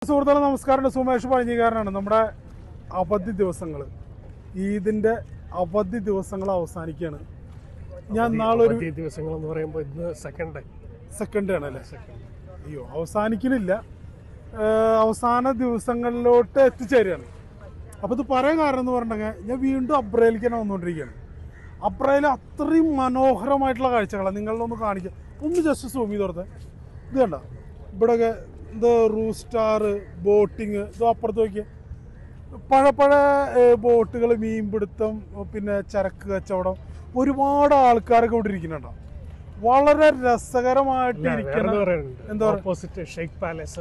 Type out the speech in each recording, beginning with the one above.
സുഹൃത്തുക്കളെ നമസ്കാരം സുമേഷ് പഴഞ്ഞിക്കാരനാണ് നമ്മുടെ അവധി ദിവസങ്ങൾ ഈദിന്റെ അവധി ദിവസങ്ങൾ അവസാനിക്കുകയാണ് ഞാൻ നാളൊരു അവധി ദിവസങ്ങൾ എന്ന് പറയുമ്പോൾ ഇന്ന് സെക്കൻഡ് സെക്കൻഡ് ആണ് അല്ലേ അയ്യോ അവസാനിക്കണില്ല ഏഹ് അവസാന ദിവസങ്ങളിലോട്ട് എത്തിച്ചേരുകയാണ് അപ്പോൾ ഇത് പറയാൻ കാരണം എന്ന് പറഞ്ഞിട്ടുണ്ടെങ്കിൽ ഞാൻ വീണ്ടും അബ്രയിലേക്ക് തന്നെ വന്നുകൊണ്ടിരിക്കുകയാണ് അബ്രയിൽ അത്രയും മനോഹരമായിട്ടുള്ള കാഴ്ചകളാണ് നിങ്ങളിലൊന്ന് കാണിക്കാം ഒന്ന് ജസ്റ്റ് സൂം ചെയ്ത് കൊടുത്തേ ഇത് കണ്ട ഇവിടെയൊക്കെ ഇത് റൂസ്റ്റാർ ബോട്ടിങ് ഇത് അപ്പുറത്ത് നോക്കിയേ പഴപ്പഴ ബോട്ടുകൾ മീൻപിടുത്തം പിന്നെ ചരക്ക് കച്ചവടം ഒരുപാട് ആൾക്കാരൊക്കെ ഇവിടെ ഇരിക്കുന്നുണ്ടോ വളരെ രസകരമായിട്ട് ഇരിക്കണം എന്താ പറയാ? ഓപ്പോസിറ്റ് ഷെയ്ഖ് പാലസ്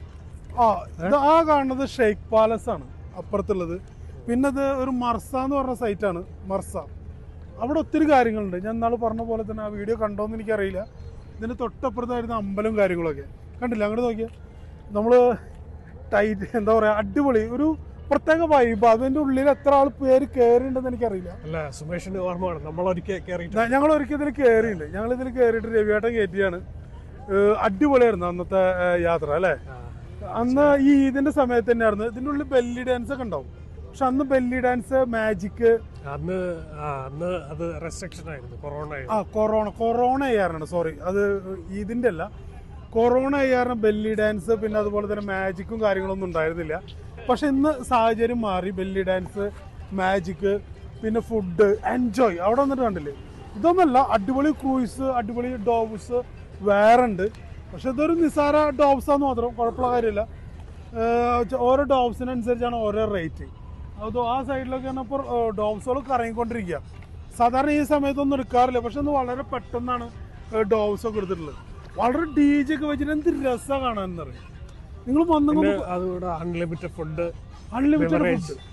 ആ ഇത് ആ കാണുന്നത് ഷെയ്ഖ് പാലസ് ആണ് അപ്പുറത്തുള്ളത് പിന്നെ ഇത് ഒരു മർസ എന്ന് പറഞ്ഞ സൈറ്റ് ആണ് മർസ അവിടെ ഒത്തിരി കാര്യങ്ങളുണ്ട് ഞാൻ ഇന്നാൾ പറഞ്ഞ പോലെ തന്നെ ആ വീഡിയോ കണ്ടോന്ന് എനിക്കറിയില്ല ഇതിന് തൊട്ടപ്പുറത്തായിരുന്ന അമ്പലവും കാര്യങ്ങളൊക്കെ കണ്ടില്ല അങ്ങോട്ട് നോക്കിയാൽ നമ്മൾ ടൈറ്റ് എന്താ പറയുക അടിപൊളി ഒരു പ്രത്യേക വൈബ് അതിൻ്റെ ഉള്ളിൽ എത്ര ആൾ പേര് കയറിയിട്ടുണ്ടെന്ന് എനിക്കറിയില്ല അല്ല സുമേഷിന് ഓർമ്മയാണ് നമ്മൾ ഒരിക്കൽ കയറിയിട്ട് ഞ- ഞങ്ങൾ ഒരിക്കൽ ഇതിൽ കയറിയിട്ടുണ്ട് ഞങ്ങൾ ഇതിൽ കയറിയിട്ട് രവിയേട്ടൻ കയറ്റിയാണ് ഏഹ് അടിപൊളിയായിരുന്നു അന്നത്തെ ഏഹ് യാത്ര അല്ലേ അന്ന് ഈ ഈദിന്റെ സമയത്ത് തന്നെയായിരുന്നു ഇതിൻ്റെ ഉള്ളിൽ ബെല്ലി ഡാൻസ് ഒക്കെ ഉണ്ടാവും പക്ഷെ അന്ന് ബെല്ലി ഡാൻസ് മാജിക് അന്ന് ആ, അന്ന് അത് റെസ്ട്രിക്ഷൻ ആയിരുന്നു കൊറോണ ആ ആയിരുന്നു കൊറോണ കൊറോണ ചെയ്യാറാണ് സോറി അത് ഇതിന്റെ അല്ല കൊറോണ ചെയ്യാറുണ്ട് ബെല്ലി ഡാൻസ് പിന്നെ അതുപോലെ തന്നെ മാജിക്കും കാര്യങ്ങളൊന്നും ഉണ്ടായിരുന്നില്ല പക്ഷെ ഇന്ന് സാഹചര്യം മാറി ബെല്ലി ഡാൻസ് മാജിക് പിന്നെ ഫുഡ് എൻജോയ് അവിടെ വന്നിട്ട് കണ്ടില്ലേ ഇതൊന്നല്ല അടിപൊളി ക്രൂയിസ് അടിപൊളി ഡോബ്സ് വേറെ ഉണ്ട് പക്ഷെ ഇതൊരു നിസാര ഡോബ്സാന്ന് മാത്രം കുഴപ്പമുള്ള കാര്യമില്ല ഏഹ് ഓരോ ഡോബ്സിനനുസരിച്ചാണ് ഓരോ റേറ്റ് അത് ആ സൈഡിലൊക്കെയാണ് ഇപ്പോൾ ഡോബ്സുകൾ കറങ്ങിക്കൊണ്ടിരിക്കുക സാധാരണ ഈ സമയത്തൊന്നും എടുക്കാറില്ല പക്ഷെ ഇന്ന് വളരെ പെട്ടെന്നാണ് ഡോബ്സ് ഒക്കെ എടുത്തിട്ടുള്ളത് വളരെ ഡി ജെ ഒക്കെ വെച്ചിട്ട് എന്ത് രസമാണ് കാണാൻ എന്നറിയാം നിങ്ങൾ പിന്നെ വന്നു അതുകൂടെ unlimited food unlimited beverage. Food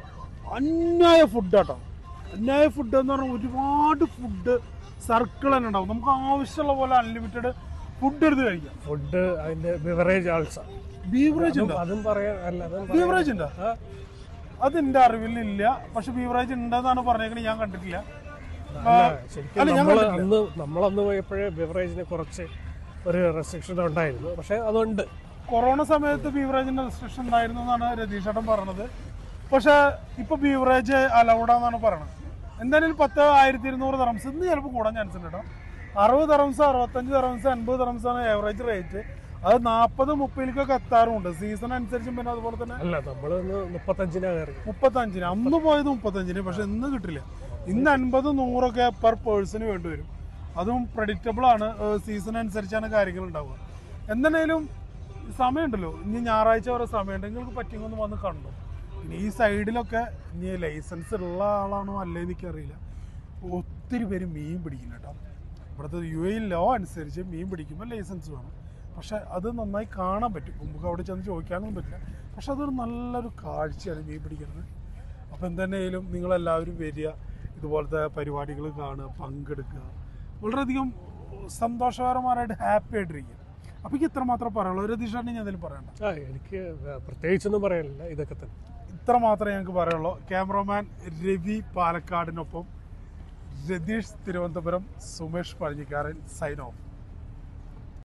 അന്യായ ഫുഡ് ആട്ടോ അന്യായ ഫുഡ് എന്ന് പറഞ്ഞാൽ ഒരുപാട് ഫുഡ് സർക്കിൾ തന്നെ ഉണ്ടാവും നമുക്ക് ആവശ്യമുള്ള പോലെ അൺലിമിറ്റഡ് ഫുഡ് എടുത്ത് കഴിക്കാം ഫുഡ് അതിന്റെ ബിവറേജ് ആൾസോ ബീവറേജ് ഉണ്ടോ അതും പറയാൻ അല്ല അതും പറയാൻ- ബീവറേജ് ഉണ്ടോ ആ, അത് എന്റെ അറിവിലില്ല പക്ഷെ ബീവറേജ് ഉണ്ടെന്നാണ് പറഞ്ഞേക്കണേ ഞാൻ കണ്ടിട്ടില്ല അല്ല, ശരിക്കും അല്ല, ഞാൻ നമ്മൾ കണ്ടിട്ടില്ല. അന്ന് നമ്മളന്ന് പോയപ്പോഴേ ബിവറേജിന് കുറച്ച് ഒരു റെസ്ട്രിക്ഷൻ ഉണ്ടായിരുന്നു പക്ഷെ അതുണ്ട് കൊറോണ സമയത്ത് ബീവറേജിന്റെ റെസ്ട്രിക്ഷൻ ഉണ്ടായിരുന്നു എന്നാണ് രതീഷ് ചേട്ടൻ പറഞ്ഞത് പക്ഷെ ഇപ്പൊ ബീവറേജ് അലൗഡാന്നാണ് പറയണത് എന്തായാലും പത്ത് ആയിരത്തി ഇരുന്നൂറ് തറംസ് ഇന്ന് ചിലപ്പോൾ കൂടാൻ ചാൻസ് ഉണ്ട് കേട്ടോ അറുപത് തറംസ് അറുപത്തഞ്ച് തറംസ് അൻപത് തറംസ് ആണ് ഏവറേജ് റേറ്റ് അത് നാൽപ്പത് മുപ്പതിലേക്കൊക്കെ എത്താറുമുണ്ട് സീസൺ അനുസരിച്ചും പിന്നെ അതുപോലെ തന്നെ അല്ല നമ്മൾ മുപ്പത്തഞ്ചിനാ കയറി മുപ്പത്തഞ്ചിന് അന്ന് പോയത് മുപ്പത്തഞ്ചിന് പക്ഷെ ഇന്ന് കിട്ടില്ല ഇന്ന് അൻപത് നൂറൊക്കെ പെർ പേഴ്സണ് വേണ്ടി വരും അതും പ്രഡിക്റ്റബിൾ ആണ് സീസൺ അനുസരിച്ചാണ് കാര്യങ്ങൾ ഉണ്ടാവുക എന്തെങ്കിലും സമയമുണ്ടല്ലോ ഇനി ഞായറാഴ്ച വരെ സമയമുണ്ട് നിങ്ങൾക്ക് പറ്റിയെങ്കിൽ ഒന്ന് വന്ന് കണ്ടു പിന്നെ ഈ സൈഡിലൊക്കെ ഇനി ലൈസൻസ് ഉള്ള ആളാണോ അല്ലേ എനിക്കറിയില്ല ഒത്തിരി പേര് മീൻ പിടിക്കുന്നു കേട്ടോ ഇവിടുത്തെ യു എ ലോ അനുസരിച്ച് മീൻ പിടിക്കുമ്പോൾ ലൈസൻസ് വേണം പക്ഷെ അത് നന്നായി കാണാൻ പറ്റും നമുക്ക് അവിടെ ചെന്ന് ചോദിക്കാനൊന്നും പറ്റില്ല പക്ഷെ അതൊരു നല്ലൊരു കാഴ്ചയാണ് മീൻ പിടിക്കുന്നത് അപ്പോൾ എന്തെങ്കിലും നിങ്ങളെല്ലാവരും വരിക ഇതുപോലത്തെ പരിപാടികൾ കാണുക പങ്കെടുക്കുക വളരെയധികം സന്തോഷകരമായിട്ട് ഹാപ്പി ആയിട്ടിരിക്കുക അപ്പോൾ എനിക്ക് ഇത്ര മാത്രം പറയുള്ളൂ ഒരു ദിശാണ് ഞാൻ എന്തെങ്കിലും പറയണ്ട ആ എനിക്ക് പ്രത്യേകിച്ചൊന്നും പറയാനില്ല ഇതൊക്കെ തന്നെ ഇത്ര മാത്രമേ ഞങ്ങൾക്ക് പറയുള്ളൂ ക്യാമറമാൻ രവി പാലക്കാടിനൊപ്പം രതീഷ് തിരുവനന്തപുരം സുമേഷ് പഴഞ്ഞിക്കാരൻ സൈൻ ഓഫ്